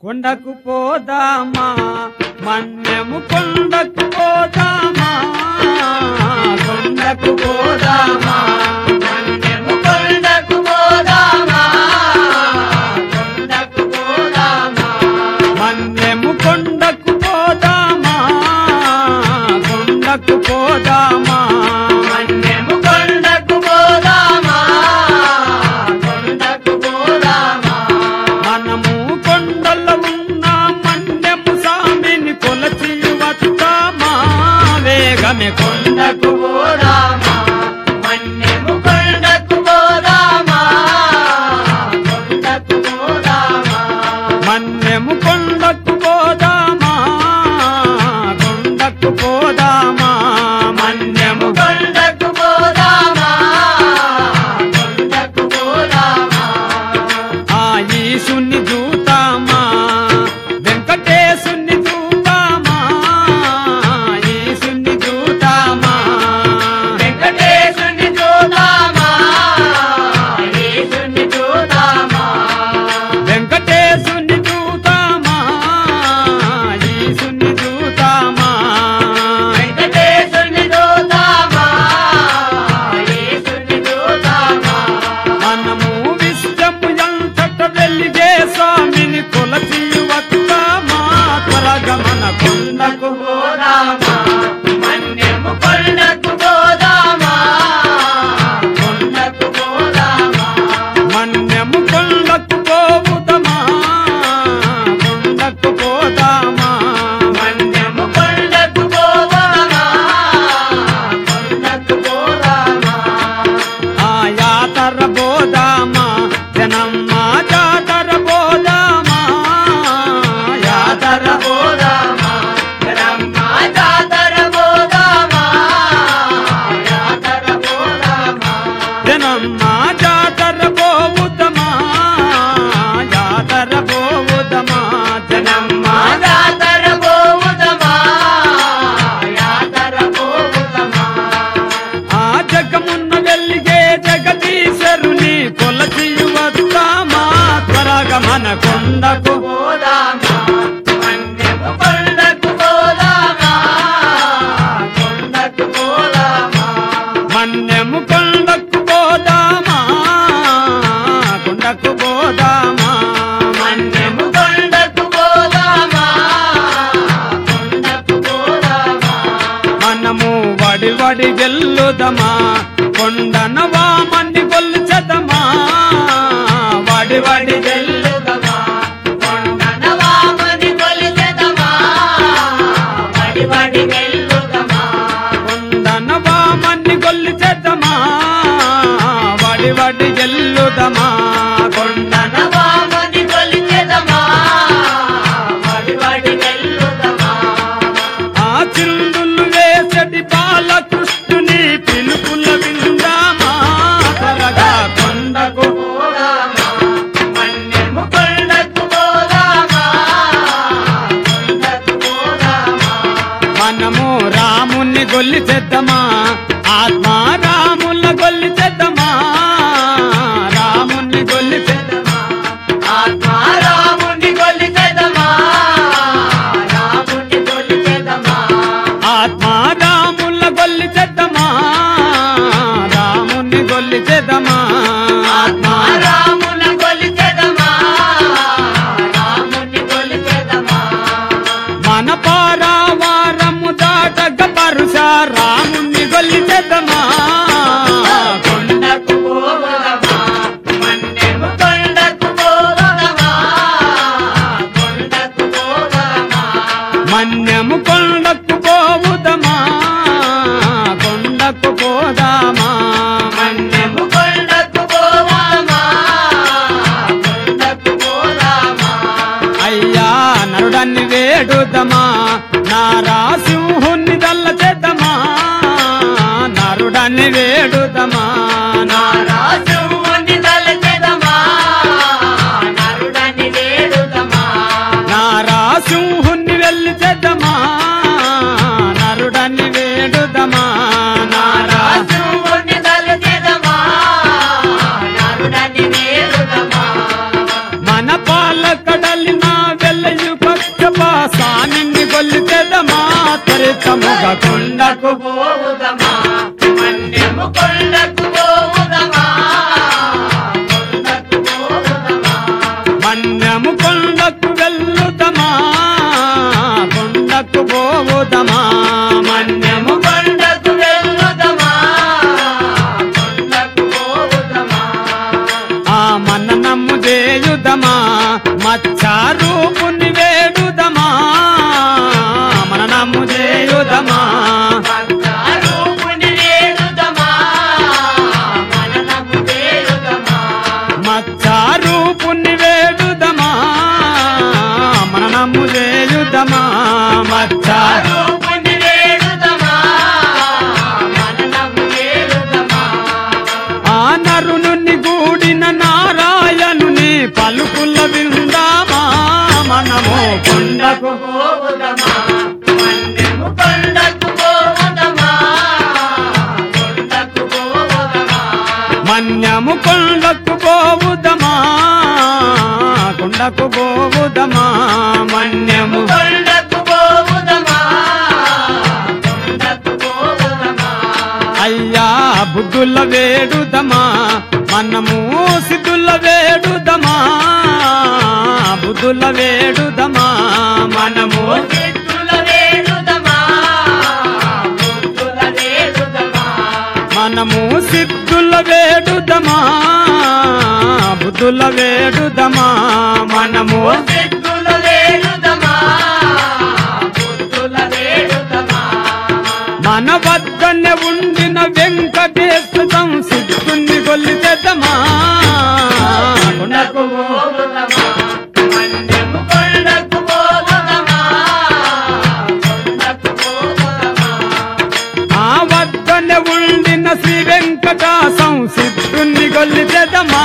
కొండకు పోదామా మన్యము కొండకు పోదామా కొండకు పోదామా మన్యము కొండకు పోదామా కొండకు పోదామా మన్యము కొండకు పోదామా కొండకు పోదామా మన్యము కొండకు పోదామా కొండకు పోదామా మనము కొండల్లో ఉన్న మన్యము సామిని కొలచి వస్తామా వేగమే కొండకు కొండకు పోదామా మన్యము కొండకు పోదామా కొండకు పోదామా మన్యము కొండకు పోదామా కొండకు పోదామా మన్యము కొండకు పోదామా కొండకు పోదామా ఆ ఈశుని చూతామా వెంకటేశుని చూతామా ఈశుని చూతామా వెంకటేశుని చూద్దామా యేసుని చూద్దామా వెంకటేశుని చూతామా ఈశుని చూతామా వెంకటేశుని చూద్దామా యేసుని చూద్దామా మనము విశ్వము ఎంతట వెలిగే స్వామిని కొలచి వస్తామా త్వరగా మన కొండకు పోదామా మన్యము కొండకు పోదామా కొండకు పోదామా మన్యము కొండకు పోవుదమా కొండకు పోదామా మన్యము కొండకు పోదామా కొండకు పోదామా ఆ యాతర బోదామా జనమ్మ జాతర బోదామా యాతర జాతర పోదామా రమ్మ జాతర పోదామా జాతర పోదామా జనమ్మ జాతర బోవుదమా జాతర బోవుదమా జనమ్మ రమ్మ జాతర పోవుదమా జాతర పోవుదమా ఆ జగమున్న వెలిగే జగదీశ్వరుని కొలచి వస్తామా త్వరగా మన కొండకు పోదామా మన్యము కొండకు పోదామా కొండకు పోదామా మన్యము కొండకు పోదామా కొండకు పోదామా మన్యము కొండకు పోదామా కొండకు పోదామా మనము వడి వడి గెల్లుదమా కొండన వామని గొల్చెదమా వడి వడి గెల్లు వెల్లుదమా కొండన వామని కొలిచెదమా వడి వడి వెల్లుదమా కొండన వామని గొల్చెదమా వడి వడి గెల్లుదమా కొండన కొండన వామని కొలిచెదమా వడి వడి వెల్లుదమా ఆ చిందులు వేసటి బాలకృష్ణుని పిలుపుల విందామా త్వరగా కొండకు పోదామా మన్యము కొండకు పోదామా కొండకు పోదామా మనము రాముని గొల్లి చేద్దామా ఆత్మ రాముల గొల్లి చేద్దామా రాముని గొల్లి చేద్దామా ఆత్మా రాముని కొలిచెదమా రాముని కొలిచెదమా ఆత్మ రాముల గొల్లి చేద్దామా రాముని గొల్లి చేద్దామా ఆత్మా రాముని కొలిచెదమా రాముని కొలిచెదమా మన పారావారము దాటగ పరుష రాముని గొల్లి చేద్దామా కొండకు పోవదమా మన్యము కొండకు పోవదమా కొండకు పోవదమా మన్యము కొండకు పోవుదమా కొండకు పోదామా మన్యము కొండకు పోవదమా కొండకు పోదామా అయ్యా నరుడన్ని వేడుదమా నారాసింహుని దల్ల చేద్దామా నరుడన్ని వేడుదమా నారాజుని తలచెదమా నరుడని వేడుదమా నారాసింహుని వెళ్ళి చేద్దామా నరుడన్ని వేడుదమా నారా నారాజుని తలచెదమా నరుడని వేడుదమా మన పాల కడలిన వెళ్ళ గొల్లితెదమా త్వరితముగా కొండకు పోవుదమా మన్యము కొండకు పోవుదమా కొండకు పోవుదమా మన్యము కొండకు వెళ్ళుదమా కొండకు పోవుదమా మన్యము కొండకు వెళ్ళుదమా కొండకు పోవుదమా ఆ మననము చేయుదమా మచ్చారూపుని వేడుదమా మననము చేయుదమా రూపుని వేడుదమా మననము వేడుదమా మచ్చారూపుని వేడుదమా మననము చేయుదమా మచ్చారు రూపుని వేడుదమా మననము వేడుదమా ఆ నరుని గూడిన నారాయణుని పలుకుల విందామా మనము కొండకు పోవుదమా మన్యము కొండకు పోవుదమా కొండకు పోవుదమా మన్యము కొండకు పోవుదమా కొండకు పోవుదమా మన్యము కొండకు పోవుదమా కొండకు పోవుదమా అయ్యా బుద్ధుల వేడుదమా మనము సిద్ధుల వేడుదమా బుద్ధుల వేడుదమా మనము సిద్ధుల వేడుదమా బుద్ధుల వేడుదమా మనము సిద్ధుల వేడుదమా బుద్ధుల వేడుదమా మనము సిద్ధుల వేడుదమా బుద్ధుల వేడుదమా మన వద్దనే ఉండిన వెంకటేశ్వరం సిద్ధుని గొల్లితెదమా కొండకు పోవుదమా మన్యము కొండకు పోవుదమా కొండకు పోవుదమా ఆ వద్దనే ఉండిన శ్రీ వెంకటాసం సిద్ధుని గొల్లితెదమా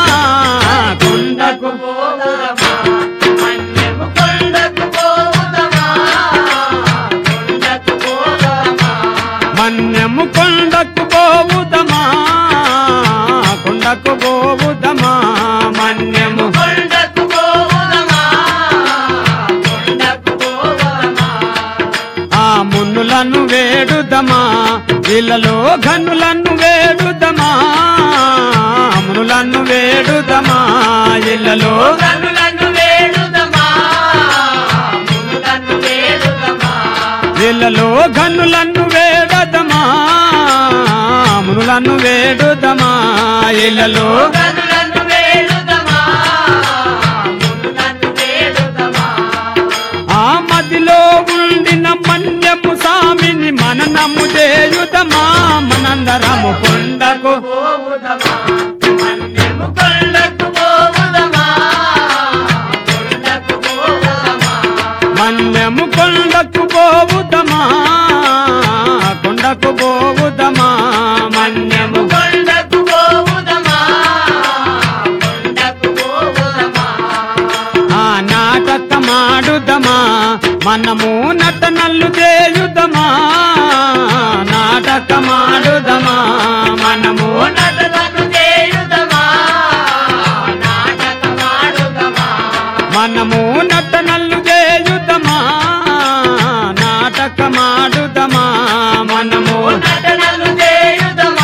కొండకు పోవుదమా మన్యము కొండకు పోవుదమా కొండకు పోవుదమా మన్యము కొండకు పోవుదమా కొండకు పోవుదమా మన్యము కొండకు పోవుదమా కొండకు పోవుదమా ఆ మున్నులను వేడుదమా ఇళ్ళలో ఘనులను వేడుదమా మునులను వేడుదమా ఇళ్ళలో కనులను వేడుదమా మునులను వేడుదమా ఇళ్ళలో ఘనులను వేడదమా మునులను వేడుదమా ఇళ్ళలో కనులను వేడుదమా మునులను వేడుదమా ఆ మదిలో ఉండిన మన్యము సామిని మననము చేయుదమా మనందరము కొండకు పోవుదమా మన్యము కొండకు పోవుదమా కొండకు పోవుదమా మన్యము కొండకు పోవుదమా కొండకు పోవుదమా మన్యము కొండకు పోవుదమా కొండకు పోవుదమా ఆ నాటకమాడుదమా మనము నటనల్లు చేయుదమా నాటకమాడుదమా మనము నటనను చేయుదమా నాటకమాడుదమా మనము నటనల్లు చేయుదమా నాటకమాడుదమా మనము నటనను చేయుదమా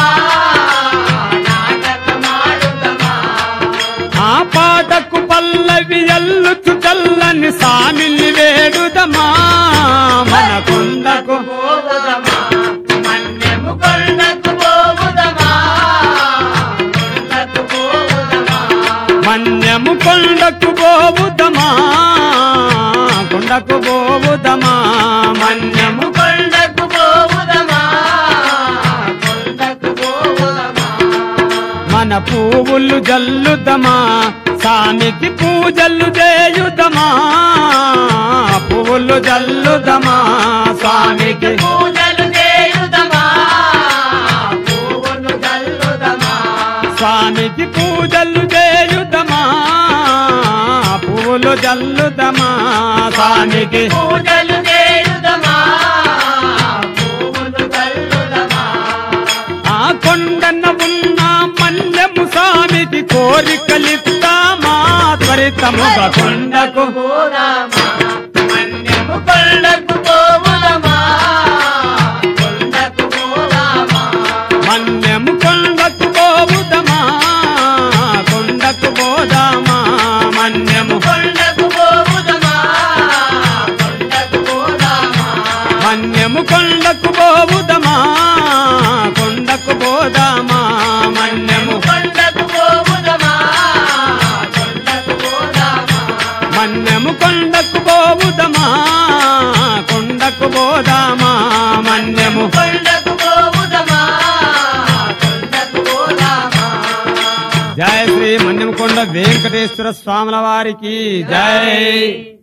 నాటకమాడుదమా ఆ పాటకు పల్లవి ఎల్లుచు చల్లని సామిల్ని వేడుదమా మన కొండకు పోవుదమా మన్యము కొండకు పోవుదమా కొండకు పోవుదమా మన్యము కొండకు పోవుదమా కొండకు పోవుదమా మన్యము కొండకు పోవుదమా కొండకు పోవుదమా మన పువ్వులు జల్లుదమా సామికి పూజలు చేయుదమా పువ్వులు జల్లుదమా స్వామికి పూజలు చేయుదమా పువ్వులు చల్లుదమా స్వామికి పూజలు చేయుదమా పువ్వులు జల్లుదమా స్వామికి పూజలు చేయుదమా పువ్వులు చల్లుదమా ఆ కొండన ఉన్న మన్యము స్వామికి కోరికలిస్తామా త్వరితముగా కొండకు పోదామా మన్యము కొండకు పోవుదమా కొండకు పోదామా మన్యము కొండకు పోవుదమా కొండకు పోదామా మన్యము కొండకు పోవుదమా కొండకు పోదామా మన్యము కొండకు పోవుదమా కొండకు పోదామా మన్యము కొండకు పోవుదమా కొండకు పోదామా మన్యము కొండకు పోవుదమా కొండకు పోదామా మన్యము కొండకు పోవుదమా కొండకు పోదామా జయ శ్రీ మన్యం కొండ వెంకటేశ్వర స్వాముల వారికి జై